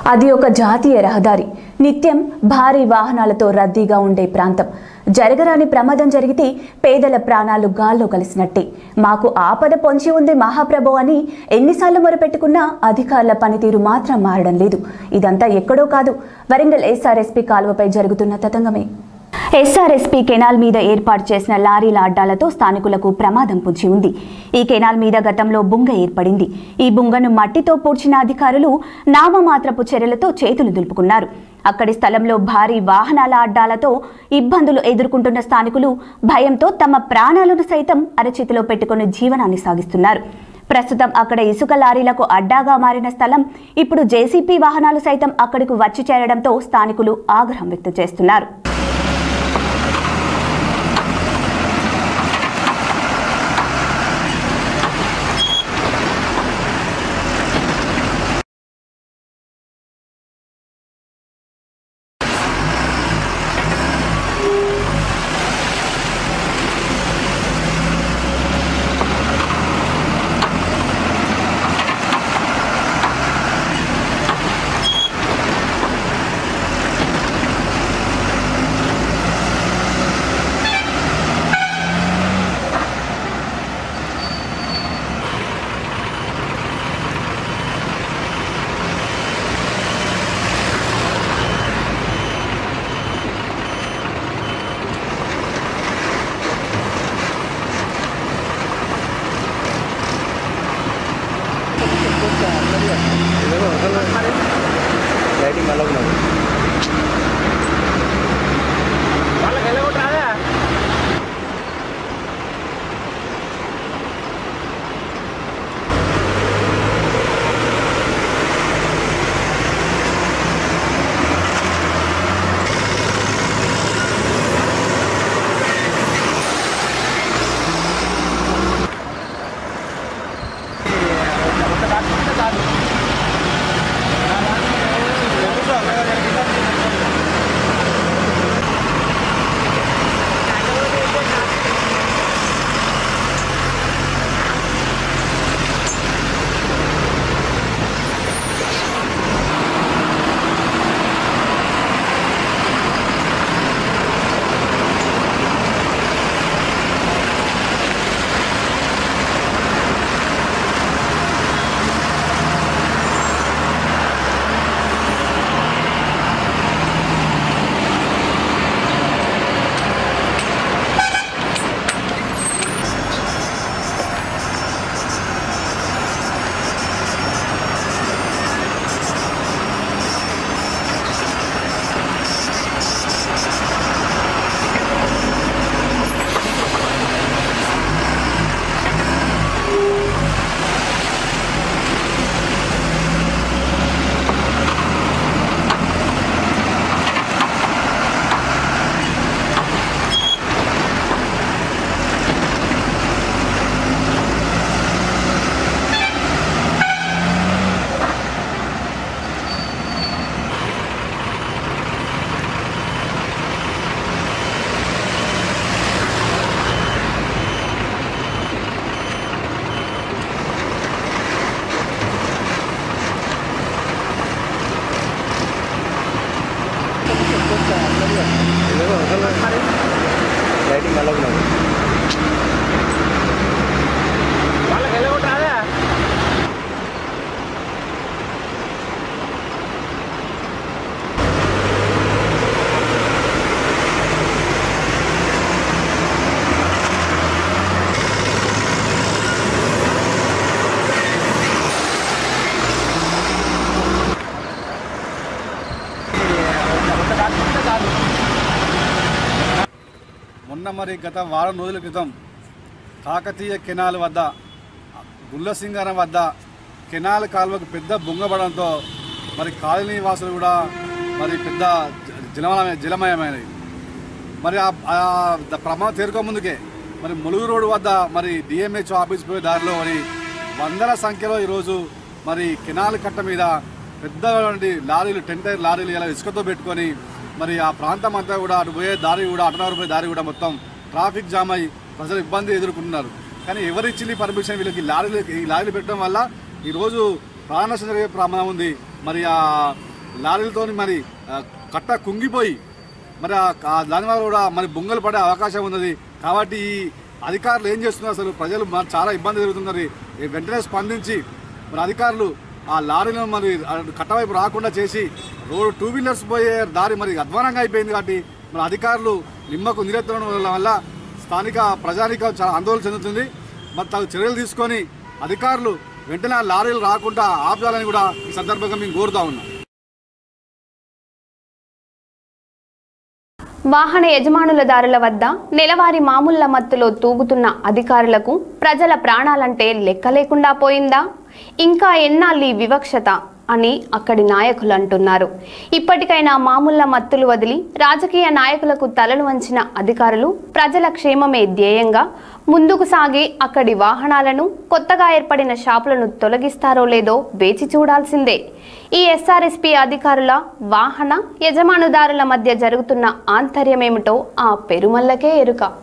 అది ఒక జాతీయ రహదారి నిత్యం భారీ వాహనాలతో రద్దీగా ఉండే ప్రాంతం జరగరాని ప్రమాదం జరిగితే పేదల ప్రాణాలు గాల్లో కలిసినట్టే మాకు ఆపద పొంచి ఉంది మహాప్రభు అని ఎన్నిసార్లు మొరపెట్టుకున్నా అధికారుల పనితీరు మాత్రం మారడం లేదు ఇదంతా ఎక్కడో కాదు వరంగల్ ఎస్ఆర్ఎస్పీ కాలువపై జరుగుతున్న తతంగమే ఎస్ఆర్ఎస్పీ కెనాల్ మీద ఏర్పాటు చేసిన లారీల అడ్డాలతో స్థానికులకు ప్రమాదం పొంచి ఉంది ఈ కెనాల్ మీద గతంలో బుంగ ఏర్పడింది ఈ బుంగను మట్టితో పూడ్చిన అధికారులు నామమాత్రపు చర్యలతో చేతులు దులుపుకున్నారు అక్కడి స్థలంలో భారీ వాహనాల అడ్డాలతో ఇబ్బందులు ఎదుర్కొంటున్న స్థానికులు భయంతో తమ ప్రాణాలను సైతం అరచేతిలో పెట్టుకుని జీవనాన్ని సాగిస్తున్నారు ప్రస్తుతం అక్కడ ఇసుక లారీలకు అడ్డాగా మారిన స్థలం ఇప్పుడు జేసీపీ వాహనాలు సైతం అక్కడికి వచ్చి చేరడంతో స్థానికులు ఆగ్రహం వ్యక్తం చేస్తున్నారు లైటింగ్ అలా ఉన్నది వాళ్ళకి వెళ్ళగొట్టాదా లైటింగ్ అలా ఉన్నది వాళ్ళకి వెళ్ళగొట్టాదా మొన్న మరి గత వారం రోజుల క్రితం కాకతీయ కెనాల్ వద్ద గుల్లసింగారం వద్ద కెనాల్ కాలువకు పెద్ద బొంగబడంతో మరి కాలనీ వాసులు కూడా మరి పెద్ద జ- జలమయ జలమయమైనవి మరి ఆ ఆ ద- ప్రమాదం తేరుకో ముందుకే మరి ములుగు రోడ్డు వద్ద మరి డిఎంహెచ్ ఆఫీస్ పోయే దారిలో మరి వందల సంఖ్యలో ఈరోజు మరి కెనాల్ కట్ట మీద పెద్దటువంటి లారీలు టెన్ టైర్ లారీలు ఇలా ఇసుకతో పెట్టుకొని మరి ఆ ప్రాంతం అంతా కూడా అటు పోయే దారి కూడా అటునవరు పోయే దారి కూడా మొత్తం ట్రాఫిక్ జామ్ అయి ప్రజలు ఇబ్బంది ఎదుర్కొంటున్నారు కానీ ఎవరిచ్చింది పర్మిషన్ వీళ్ళకి ఈ లారీలు ఈ లారీలు పెట్టడం వల్ల ఈరోజు ప్రాణ నష్టం జరిగే ప్రమాదం ఉంది మరి ఆ లారీలతోని మరి ఆ, కట్ట కుంగిపోయి మరి ఆ- ఆ దానివల్ల కూడా మరి బొంగలు పడే అవకాశం ఉన్నది కాబట్టి ఈ అధికారులు ఏం చేస్తున్నారు అసలు ప్రజలు మరి చాలా ఇబ్బంది జరుగుతున్నది ఈ వెంటనే స్పందించి మరి అధికారులు ఆ లారీలను మరి ఆ కట్టవైపు రాకుండా చేసి రోడ్ టూ వీలర్స్ పోయే దారి మరి అధ్వానంగా అయిపోయింది కాబట్టి మరి అధికారులు నిమ్మకు నీరెత్తడం వల్ల స్థానిక ప్రజానికం చాలా ఆందోళన చెందుతుంది మరి తగు చర్యలు తీసుకొని అధికారులు వెంటనే ఆ లారీలు రాకుండా ఆపాలని కూడా ఈ సందర్భంగా మేము కోరుతా ఉన్నాం వాహన యజమానుల దారుల వద్ద నెలవారీ మామూళ్ల మత్తులో తూగుతున్న అధికారులకు ప్రజల ప్రాణాలంటే లెక్క లేకుండా పోయిందా ఇంకా ఎన్నాళ్ళు ఈ వివక్షత అని అక్కడి నాయకులు అంటున్నారు ఇప్పటికైనా మామూళ్ల మత్తులు వదిలి రాజకీయ నాయకులకు తలలు వంచిన అధికారులు ప్రజల క్షేమమే ధ్యేయంగా ముందుకు సాగి అక్కడి వాహనాలను కొత్తగా ఏర్పడిన షాపులను తొలగిస్తారో లేదో వేచి చూడాల్సిందే ఈ ఎస్ఆర్ఎస్పీ అధికారుల వాహన యజమానుదారుల మధ్య జరుగుతున్న ఆంతర్యమేమిటో ఆ పెరుమల్లకే ఎరుక